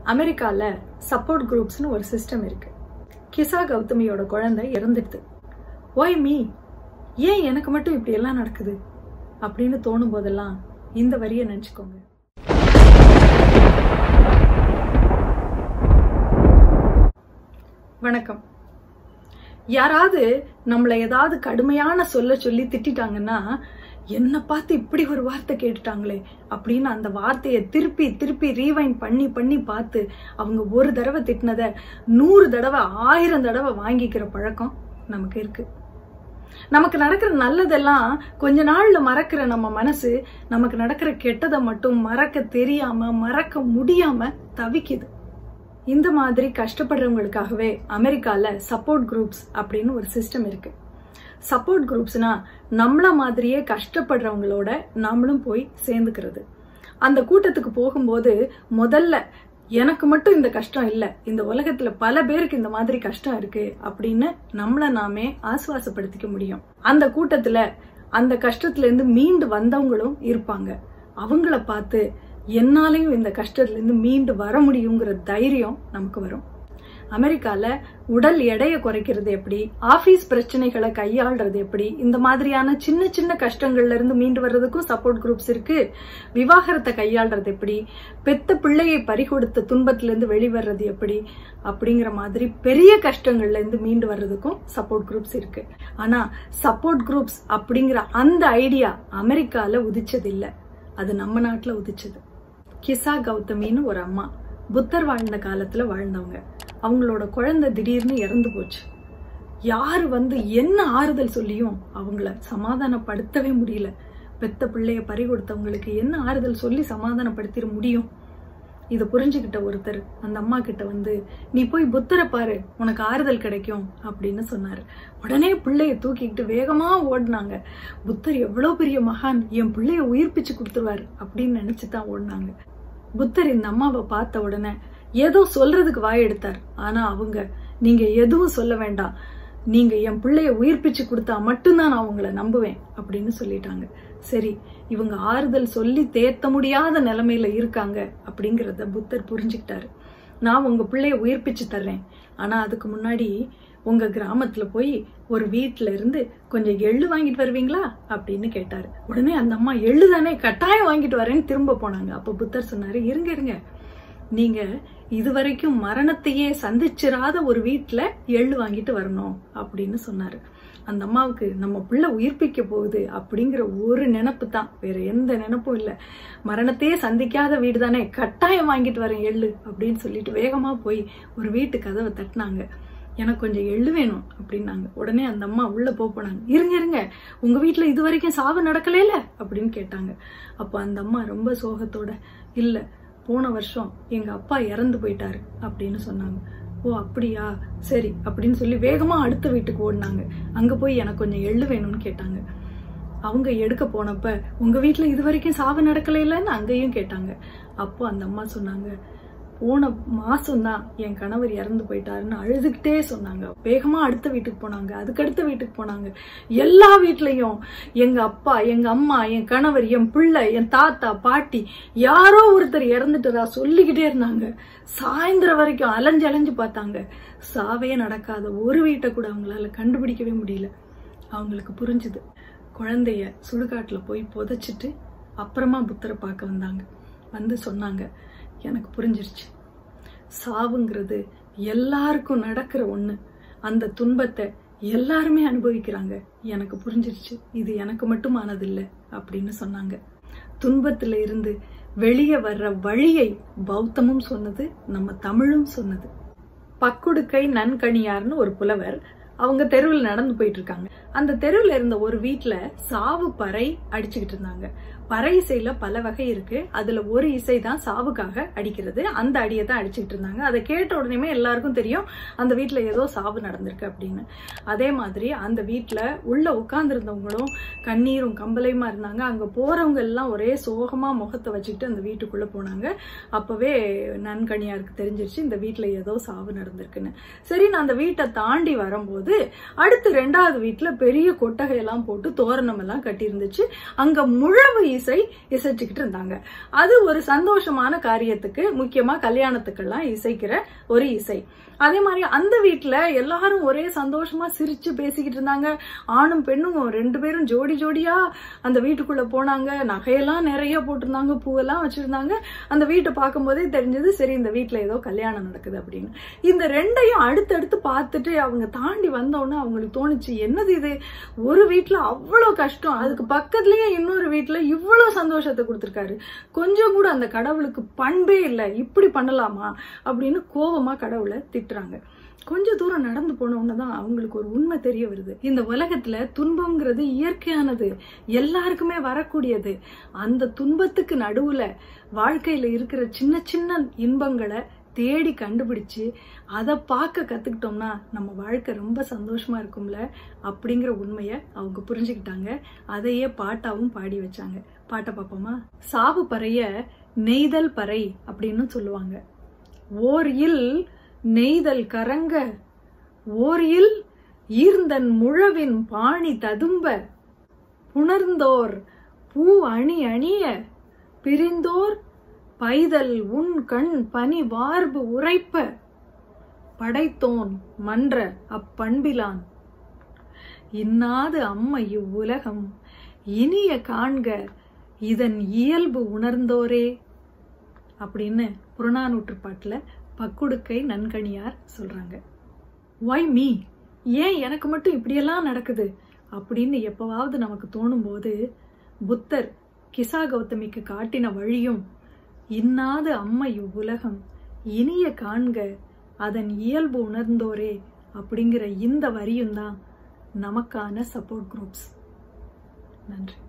அமெரிக்கால சப்போர்ட் குரூப்ஸ்னு ஒரு சிஸ்டம் இருக்கு கிசா கௌதமியோட குழந்தை இறந்துடுது ஒய் மீ ஏன் எனக்கு மட்டும் இப்படி எல்லாம் நடக்குது அப்படின்னு தோணும் போதெல்லாம் இந்த வரியை நினைச்சுக்கோங்க வணக்கம் யாராவது நம்மளை ஏதாவது கடுமையான சொல்ல சொல்லி திட்டிட்டாங்கன்னா என்ன பார்த்து இப்படி ஒரு வார்த்தை கேட்டுட்டாங்களே அப்படின்னு அந்த வார்த்தையை திருப்பி திருப்பி ரீவைண்ட் பண்ணி பண்ணி பார்த்து அவங்க ஒரு தடவை திட்டினதை நூறு தடவை ஆயிரம் தடவை வாங்கிக்கிற பழக்கம் நமக்கு இருக்கு நமக்கு நடக்கிற நல்லதெல்லாம் கொஞ்ச நாள்ல மறக்கிற நம்ம மனசு நமக்கு நடக்கிற கெட்டதை மட்டும் மறக்க தெரியாம மறக்க முடியாம தவிக்குது இந்த மாதிரி கஷ்டப்படுறவங்களுக்காகவே அமெரிக்கால சப்போர்ட் குரூப்ஸ் அப்படின்னு ஒரு சிஸ்டம் இருக்கு சப்போர்ட் குரூப்ஸ்னா நம்மள மாதிரியே கஷ்டப்படுறவங்களோட நாமளும் போய் சேர்ந்துக்கிறது அந்த கூட்டத்துக்கு போகும்போது முதல்ல எனக்கு மட்டும் இந்த கஷ்டம் இல்ல இந்த உலகத்துல பல பேருக்கு இந்த மாதிரி கஷ்டம் இருக்கு அப்படின்னு நம்மள நாமே ஆசுவாசப்படுத்திக்க முடியும் அந்த கூட்டத்துல அந்த கஷ்டத்துல இருந்து மீண்டு வந்தவங்களும் இருப்பாங்க அவங்கள பார்த்து என்னாலையும் இந்த கஷ்டத்துல இருந்து மீண்டு வர முடியுங்கிற தைரியம் நமக்கு வரும் அமெரிக்கால உடல் எடையை குறைக்கிறது எப்படி ஆபீஸ் பிரச்சனைகளை கையாள்றது எப்படி இந்த மாதிரியான சின்ன சின்ன கஷ்டங்கள்ல இருந்து மீண்டு வர்றதுக்கும் சப்போர்ட் குரூப்ஸ் இருக்கு விவாகரத்தை கையாள்றது எப்படி பெத்த பிள்ளையை பறிகொடுத்த துன்பத்துல இருந்து வெளிவர்றது எப்படி அப்படிங்கிற மாதிரி பெரிய கஷ்டங்கள்ல இருந்து மீண்டு வர்றதுக்கும் சப்போர்ட் குரூப்ஸ் இருக்கு ஆனா சப்போர்ட் குரூப்ஸ் அப்படிங்கிற அந்த ஐடியா அமெரிக்கால உதிச்சது இல்ல அது நம்ம நாட்டுல உதிச்சது கிசா கௌதமின்னு ஒரு அம்மா புத்தர் வாழ்ந்த காலத்துல வாழ்ந்தவங்க அவங்களோட குழந்தை திடீர்னு இறந்து போச்சு யாரு வந்து என்ன ஆறுதல் சொல்லியும் அவங்கள சமாதானப்படுத்தவே முடியல பெத்த பிள்ளைய பறி கொடுத்தவங்களுக்கு என்ன ஆறுதல் சொல்லி சமாதானப்படுத்திட முடியும் இதை புரிஞ்சுக்கிட்ட ஒருத்தர் அந்த அம்மா கிட்ட வந்து நீ போய் புத்தரை பாரு உனக்கு ஆறுதல் கிடைக்கும் அப்படின்னு சொன்னாரு உடனே பிள்ளைய தூக்கிக்கிட்டு வேகமா ஓடினாங்க புத்தர் எவ்வளவு பெரிய மகான் என் பிள்ளைய உயிர்ப்பிச்சு கொடுத்துருவாரு அப்படின்னு நினைச்சுதான் ஓடினாங்க புத்தர் இந்த அம்மாவை பார்த்த உடனே ஏதோ சொல்றதுக்கு வாய் எடுத்தார் ஆனா அவங்க நீங்க எதுவும் சொல்ல வேண்டாம் நீங்க என் பிள்ளைய உயிர்ப்பிச்சு கொடுத்தா மட்டும்தான் நான் உங்களை நம்புவேன் அப்படின்னு சொல்லிட்டாங்க சரி இவங்க ஆறுதல் சொல்லி தேத்த முடியாத நிலைமையில இருக்காங்க அப்படிங்கறத புத்தர் புரிஞ்சுக்கிட்டாரு நான் உங்க பிள்ளைய உயிர்ப்பிச்சு தர்றேன் ஆனா அதுக்கு முன்னாடி உங்க கிராமத்துல போய் ஒரு வீட்டுல இருந்து கொஞ்சம் எள்ளு வாங்கிட்டு வருவீங்களா அப்படின்னு கேட்டாரு உடனே அந்த அம்மா எள்ளு தானே கட்டாயம் வாங்கிட்டு வரேன்னு திரும்ப போனாங்க அப்ப புத்தர் சொன்னாரு இருங்க இருங்க நீங்க இதுவரைக்கும் மரணத்தையே சந்திச்சிராத ஒரு வீட்டுல எள்ளு வாங்கிட்டு வரணும் அப்படின்னு சொன்னாரு அந்த அம்மாவுக்கு நம்ம பிள்ளை உயிர்ப்பிக்க போகுது அப்படிங்கிற ஒரு நினப்பு தான் வேற எந்த நினப்பும் இல்ல மரணத்தையே சந்திக்காத வீடு தானே கட்டாயம் வாங்கிட்டு வரேன் எள்ளு அப்படின்னு சொல்லிட்டு வேகமா போய் ஒரு வீட்டு கதவை தட்டினாங்க எனக்கு கொஞ்சம் எள்ளு வேணும் அப்படின்னாங்க உடனே அந்த அம்மா உள்ள போனாங்க இருங்க இருங்க உங்க வீட்டுல இது வரைக்கும் சாவு நடக்கல அப்படின்னு கேட்டாங்க அப்ப அந்த அம்மா ரொம்ப சோகத்தோட இல்ல போன வருஷம் எங்க அப்பா இறந்து போயிட்டாரு அப்படின்னு சொன்னாங்க ஓ அப்படியா சரி அப்படின்னு சொல்லி வேகமா அடுத்த வீட்டுக்கு ஓடினாங்க அங்க போய் எனக்கு கொஞ்சம் எள்ளு வேணும்னு கேட்டாங்க அவங்க எடுக்க போனப்ப உங்க வீட்டுல இது வரைக்கும் சாவு நடக்கல இல்லைன்னு அங்கேயும் கேட்டாங்க அப்போ அந்த அம்மா சொன்னாங்க போன மாசம் தான் என் கணவர் இறந்து போயிட்டாருன்னு அழுதுகிட்டே சொன்னாங்க வேகமா அடுத்த வீட்டுக்கு போனாங்க அதுக்கு அடுத்த வீட்டுக்கு போனாங்க எல்லா வீட்லயும் எங்க அப்பா எங்க அம்மா என் கணவர் என் பிள்ளை என் தாத்தா பாட்டி யாரோ ஒருத்தர் இறந்துட்டதா சொல்லிக்கிட்டே இருந்தாங்க சாயந்தரம் வரைக்கும் அலைஞ்சு அலைஞ்சு பார்த்தாங்க சாவே நடக்காத ஒரு வீட்டை கூட அவங்களால கண்டுபிடிக்கவே முடியல அவங்களுக்கு புரிஞ்சுது குழந்தைய சுடுகாட்டுல போய் புதைச்சிட்டு அப்புறமா புத்தரை பார்க்க வந்தாங்க வந்து சொன்னாங்க எனக்கு புரிஞ்சிருச்சு சாவுங்கிறது எல்லாருக்கும் நடக்கிற ஒண்ணு அந்த துன்பத்தை எல்லாருமே அனுபவிக்கிறாங்க எனக்கு புரிஞ்சிருச்சு இது எனக்கு மட்டும் ஆனதில்லை அப்படின்னு சொன்னாங்க துன்பத்துல இருந்து வெளியே வர்ற வழியை பௌத்தமும் சொன்னது நம்ம தமிழும் சொன்னது பக்குடுக்கை நன்கணியார்னு ஒரு புலவர் அவங்க தெருவில் நடந்து போயிட்டு இருக்காங்க அந்த தெருவில் இருந்த ஒரு வீட்டுல சாவு பறை அடிச்சுக்கிட்டு இருந்தாங்க பறை இசையில பல வகை இருக்கு அதுல ஒரு இசை தான் சாவுக்காக அடிக்கிறது அந்த அடியை தான் அடிச்சுக்கிட்டு இருந்தாங்க அதை கேட்ட உடனே எல்லாருக்கும் தெரியும் அந்த வீட்டுல ஏதோ சாவு நடந்திருக்கு அப்படின்னு அதே மாதிரி அந்த வீட்டுல உள்ள உட்கார்ந்து இருந்தவங்களும் கண்ணீரும் கம்பலையுமா இருந்தாங்க அங்க போறவங்க எல்லாம் ஒரே சோகமா முகத்தை வச்சுக்கிட்டு அந்த வீட்டுக்குள்ள போனாங்க அப்பவே நன்கணியாருக்கு தெரிஞ்சிருச்சு இந்த வீட்டுல ஏதோ சாவு நடந்திருக்குன்னு சரி நான் அந்த வீட்டை தாண்டி வரும்போது போது அடுத்து ரெண்டாவது வீட்டுல பெரிய கொட்டகை எல்லாம் போட்டு தோரணம் எல்லாம் கட்டி இருந்துச்சு அங்க முழவு இசை இசைச்சுக்கிட்டு இருந்தாங்க அது ஒரு சந்தோஷமான காரியத்துக்கு முக்கியமா கல்யாணத்துக்கெல்லாம் இசைக்கிற ஒரு இசை அதே மாதிரி அந்த வீட்டுல எல்லாரும் ஒரே சந்தோஷமா சிரிச்சு பேசிக்கிட்டு இருந்தாங்க ஆணும் பெண்ணும் ரெண்டு பேரும் ஜோடி ஜோடியா அந்த வீட்டுக்குள்ள போனாங்க நகையெல்லாம் நிறைய போட்டிருந்தாங்க பூவெல்லாம் வச்சிருந்தாங்க அந்த வீட்டை பார்க்கும்போதே தெரிஞ்சது சரி இந்த வீட்டுல ஏதோ கல்யாணம் நடக்குது அப்படின்னு இந்த ரெண்டையும் அடுத்தடுத்து பார்த்துட்டு அவங்க தாண்டி வந்தோடனே அவங்களுக்கு தோணுச்சு என்னது இது ஒரு வீட்டுல அவ்வளவு கஷ்டம் அதுக்கு பக்கத்துலயே இன்னொரு வீட்டுல இவ்வளவு சந்தோஷத்தை கொடுத்திருக்காரு கொஞ்சம் கூட அந்த கடவுளுக்கு பண்பே இல்லை இப்படி பண்ணலாமா அப்படின்னு கோபமா கடவுளை திட்டுறாங்க கொஞ்ச தூரம் நடந்து போன தான் அவங்களுக்கு ஒரு உண்மை தெரிய வருது இந்த உலகத்துல துன்பம்ங்கிறது இயற்கையானது எல்லாருக்குமே வரக்கூடியது அந்த துன்பத்துக்கு நடுவுல வாழ்க்கையில இருக்கிற சின்ன சின்ன இன்பங்களை தேடி கண்டுபிடிச்சு அதை பார்க்க கத்துக்கிட்டோம்னா நம்ம வாழ்க்கை ரொம்ப சந்தோஷமா இருக்கும்ல அப்படிங்கிற உண்மையை அவங்க புரிஞ்சுக்கிட்டாங்க அதையே பாட்டாவும் பாடி வச்சாங்க பாட்டை பார்ப்போமா சாவு பறைய நெய்தல் பறை அப்படின்னு சொல்லுவாங்க ஓர் இல் நெய்தல் கரங்க ஓர் இல் ஈர்ந்தன் முழவின் பாணி ததும்ப புணர்ந்தோர் பூ அணி அணிய பிரிந்தோர் பைதல் உன் கண் பனி வார்பு உரைப்ப படைத்தோன் மன்ற அப்பண்பிலான் இன்னாது அம்மை இவ்வுலகம் இனிய காண்க இதன் இயல்பு உணர்ந்தோரே அப்படின்னு புறநானூற்று பாட்டுல பக்குடுக்கை நன்கணியார் சொல்றாங்க ஒய் மீ ஏன் எனக்கு மட்டும் இப்படியெல்லாம் நடக்குது அப்படின்னு எப்பவாவது நமக்கு தோணும் போது புத்தர் கிசா கௌதமிக்கு காட்டின வழியும் இன்னாது அம்மை இவ்வுலகம் இனிய காண்க அதன் இயல்பு உணர்ந்தோரே அப்படிங்கிற இந்த வரியும் தான் நமக்கான சப்போர்ட் குரூப்ஸ் நன்றி